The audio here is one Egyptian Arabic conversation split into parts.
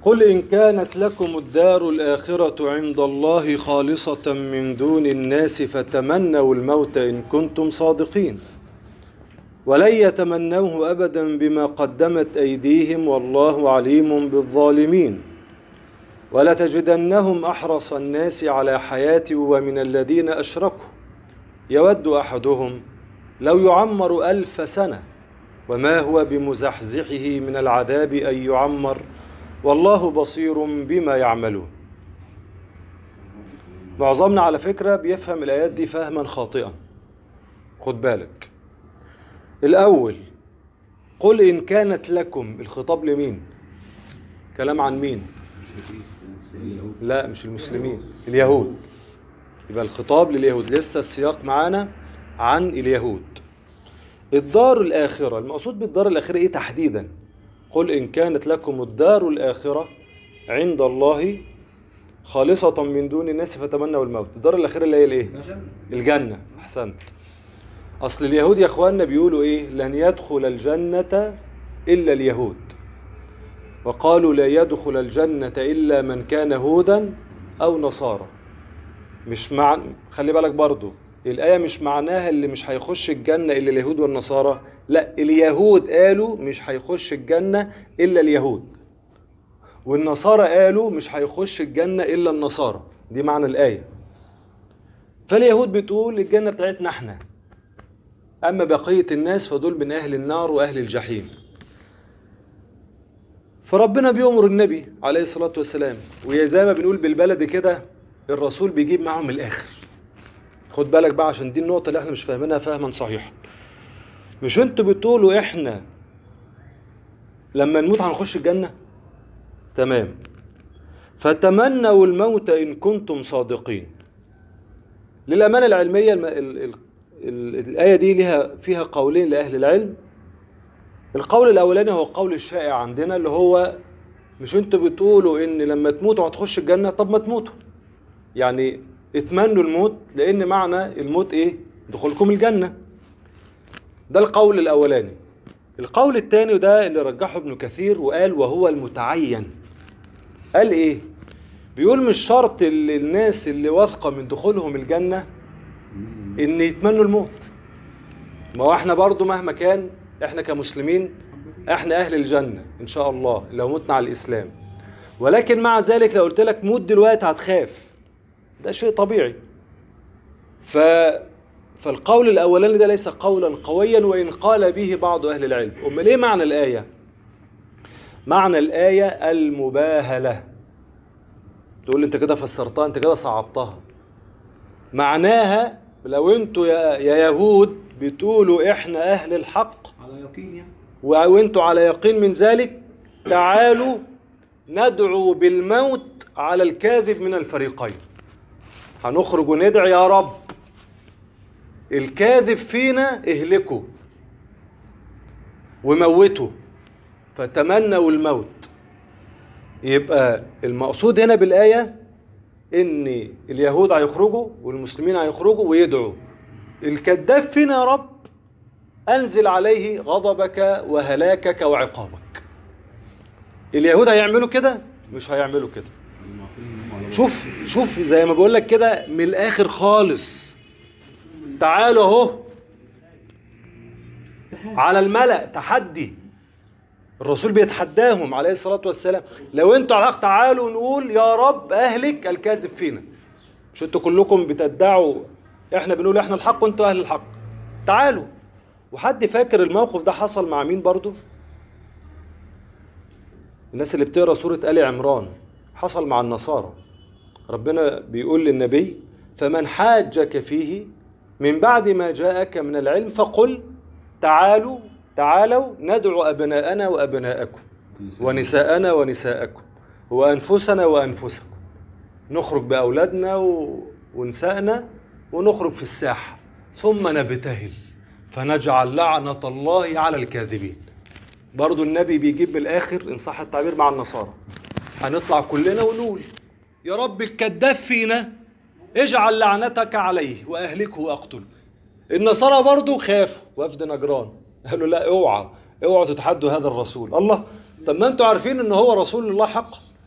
قل إن كانت لكم الدار الآخرة عند الله خالصة من دون الناس فتمنوا الموت إن كنتم صادقين ولن يتمنوه أبدا بما قدمت أيديهم والله عليم بالظالمين ولتجدنهم أحرص الناس على حياة ومن الذين أشركوا يود أحدهم لو يعمر ألف سنة وما هو بمزحزحه من العذاب أن يعمر والله بصير بما يعملون معظمنا على فكرة بيفهم الآيات دي فهما خاطئا خد بالك الأول قل إن كانت لكم الخطاب لمين كلام عن مين لا مش المسلمين اليهود يبقى الخطاب لليهود لسه السياق معانا عن اليهود الدار الآخرة المقصود بالدار الآخرة إيه تحديدا قل إن كانت لكم الدار الآخرة عند الله خالصة من دون الناس فتمنوا الموت الدار الآخرة اللي هي الإيه الجنة أحسنت أصل اليهود يا إخواننا بيقولوا إيه لن يدخل الجنة إلا اليهود وقالوا لا يدخل الجنة إلا من كان هودا أو نصارى مش مع خلي بالك برضو الآية مش معناها اللي مش هيخش الجنة إلا اليهود والنصارى لا اليهود قالوا مش هيخش الجنة إلا اليهود والنصارى قالوا مش هيخش الجنة إلا النصارى دي معنى الآية فاليهود بتقول الجنة بتاعتنا احنا أما بقية الناس فدول من أهل النار وأهل الجحيم فربنا بيأمر النبي عليه الصلاة والسلام وزي ما بنقول بالبلد كده الرسول بيجيب معهم الآخر خد بالك بقى عشان دي النقطة اللي احنا مش فاهمينها فهما صحيحا مش انتوا بتقولوا احنا لما نموت هنخش الجنة تمام فتمنوا الموت إن كنتم صادقين للأمانة العلمية الم... ال... ال... ال... الآية دي لها فيها قولين لأهل العلم القول الأولاني هو القول الشائع عندنا اللي هو مش انتوا بتقولوا ان لما تموتوا هتخش الجنة طب ما تموتوا يعني اتمنوا الموت لان معنى الموت ايه دخولكم الجنة ده القول الاولاني القول الثاني وده اللي رجحه ابن كثير وقال وهو المتعين قال ايه بيقول مش شرط اللي الناس اللي واثقة من دخولهم الجنة ان يتمنوا الموت ما هو احنا برضو مهما كان احنا كمسلمين احنا اهل الجنة ان شاء الله لو متنا على الاسلام ولكن مع ذلك لو قلت لك موت دلوقتي هتخاف ده شيء طبيعي ف فالقول الاولاني ده ليس قولا قويا وان قال به بعض اهل العلم امال ايه معنى الايه معنى الايه المباهله تقول لي انت كده فسرتها انت كده صعبتها معناها لو انتوا يا, يا يهود بتقولوا احنا اهل الحق على يقين يعني وانتوا على يقين من ذلك تعالوا ندعو بالموت على الكاذب من الفريقين هنخرج وندعي يا رب الكاذب فينا اهلكه وموته فتمنوا الموت يبقى المقصود هنا بالآية إن اليهود هيخرجوا والمسلمين هيخرجوا ويدعوا الكذاب فينا يا رب أنزل عليه غضبك وهلاكك وعقابك اليهود هيعملوا كده مش هيعملوا كده شوف شوف زي ما بقول لك كده من الاخر خالص تعالوا اهو على الملأ تحدي الرسول بيتحداهم عليه الصلاة والسلام لو انتوا على الحق تعالوا نقول يا رب اهلك الكاذب فينا مش انتوا كلكم بتدعوا احنا بنقول احنا الحق وانتوا اهل الحق تعالوا وحد فاكر الموقف ده حصل مع مين برضو الناس اللي بتقرا سورة آل عمران حصل مع النصارى ربنا بيقول للنبي فمن حاجك فيه من بعد ما جاءك من العلم فقل تعالوا تعالوا ندعو أبناءنا وأبناءكم ونساءنا ونساءكم وأنفسنا وأنفسكم نخرج بأولادنا و... ونسائنا ونخرج في الساحة ثم نبتهل فنجعل لعنة الله على الكاذبين برضو النبي بيجيب بالآخر إن صح التعبير مع النصارى هنطلع كلنا ونقول يا رب الكذاب فينا اجعل لعنتك عليه وأهلكه وأقتله النصارى برضو خافوا وفد نجران قالوا لا اوعى اوعوا تتحدوا هذا الرسول الله طب ما انتوا عارفين ان هو رسول الله حق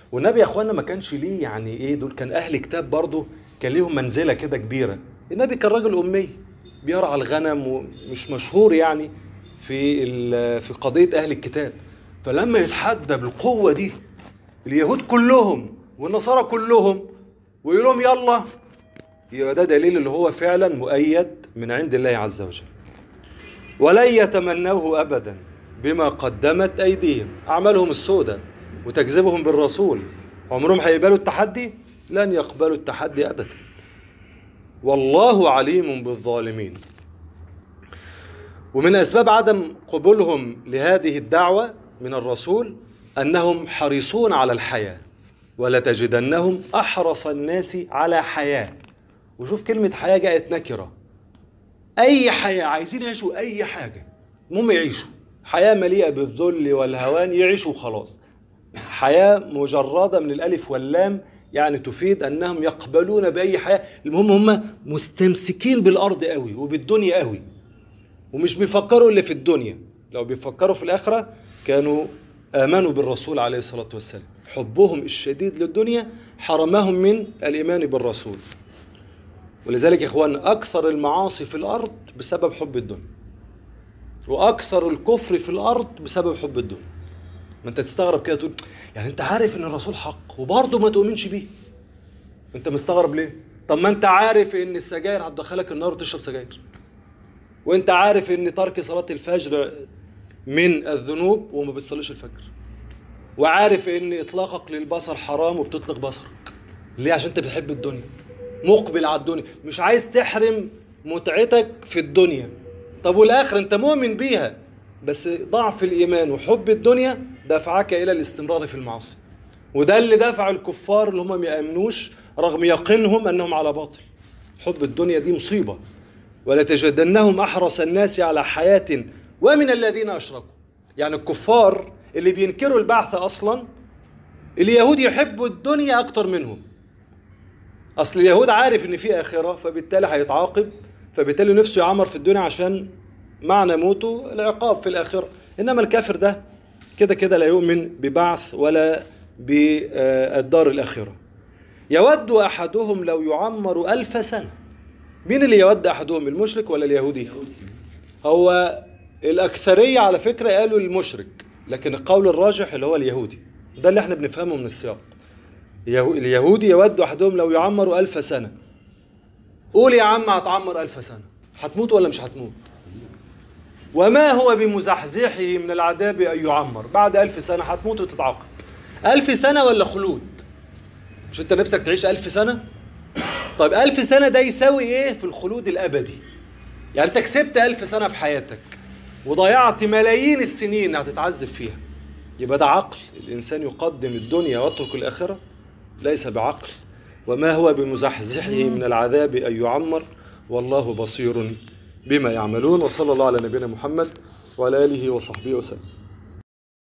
والنبي يا اخوانا ما كانش ليه يعني ايه دول كان اهل كتاب برضه كان ليهم منزله كده كبيره النبي كان راجل امي بيرعى الغنم ومش مشهور يعني في ال- في قضيه اهل الكتاب فلما يتحدى بالقوه دي اليهود كلهم والنصارى كلهم ويقول لهم يلا يبقى ده دليل اللي هو فعلا مؤيد من عند الله عز وجل ولن يتمنوه ابدا بما قدمت ايديهم اعمالهم السوداء وتكذبهم بالرسول عمرهم هيقبلوا التحدي لن يقبلوا التحدي ابدا والله عليم بالظالمين ومن اسباب عدم قبولهم لهذه الدعوه من الرسول انهم حريصون على الحياه ولتجدنهم احرص الناس على حياه وشوف كلمه حياه جاءت نكره اي حياه عايزين يعيشوا اي حاجه المهم يعيشوا حياه مليئه بالذل والهوان يعيشوا خلاص حياه مجرده من الالف واللام يعني تفيد انهم يقبلون باي حياه المهم هم مستمسكين بالارض قوي وبالدنيا قوي ومش بيفكروا الا في الدنيا لو بيفكروا في الاخره كانوا امنوا بالرسول عليه الصلاه والسلام حبهم الشديد للدنيا حرمهم من الايمان بالرسول ولذلك يا اخوان اكثر المعاصي في الارض بسبب حب الدنيا واكثر الكفر في الارض بسبب حب الدنيا ما انت تستغرب كده تقول يعني انت عارف ان الرسول حق وبرضه ما تؤمنش بيه انت مستغرب ليه طب ما انت عارف ان السجاير هتدخلك النار وتشرب سجاير وانت عارف ان ترك صلاه الفجر من الذنوب وما بتصليش الفجر وعارف ان اطلاقك للبصر حرام وبتطلق بصرك ليه عشان انت بتحب الدنيا مقبل على الدنيا مش عايز تحرم متعتك في الدنيا طب والاخر انت مؤمن بيها بس ضعف الايمان وحب الدنيا دفعك الى الاستمرار في المعاصي وده اللي دفع الكفار اللي هم ما يامنوش رغم يقينهم انهم على باطل حب الدنيا دي مصيبه ولتجدنهم احرص الناس على حياه ومن الذين اشركوا يعني الكفار اللي بينكروا البعث اصلا اليهود يحبوا الدنيا اكتر منهم اصل اليهود عارف ان في اخره فبالتالي هيتعاقب فبالتالي نفسه يعمر في الدنيا عشان معنى موته العقاب في الاخره انما الكافر ده كده كده لا يؤمن ببعث ولا بالدار الاخره يود احدهم لو يعمر الف سنه مين اللي يود احدهم المشرك ولا اليهودي هو الاكثريه على فكره قالوا المشرك لكن القول الراجح اللي هو اليهودي ده اللي احنا بنفهمه من السياق يهو- اليهودي يود احدهم لو يعمر ألف سنه قول يا عم هتعمر ألف سنه هتموت ولا مش هتموت وما هو بمزحزحه من العذاب ان يعمر بعد ألف سنه هتموت وتتعاقب ألف سنه ولا خلود مش انت نفسك تعيش ألف سنه طيب ألف سنه ده يساوي ايه في الخلود الابدي يعني انت كسبت ألف سنه في حياتك وضيعت ملايين السنين هتتعذب فيها يبقى ده عقل الإنسان يقدم الدنيا ويترك الآخرة ليس بعقل وما هو بمزحزحه من العذاب أن يعمر والله بصير بما يعملون وصلى الله على نبينا محمد وعلى آله وصحبه وسلم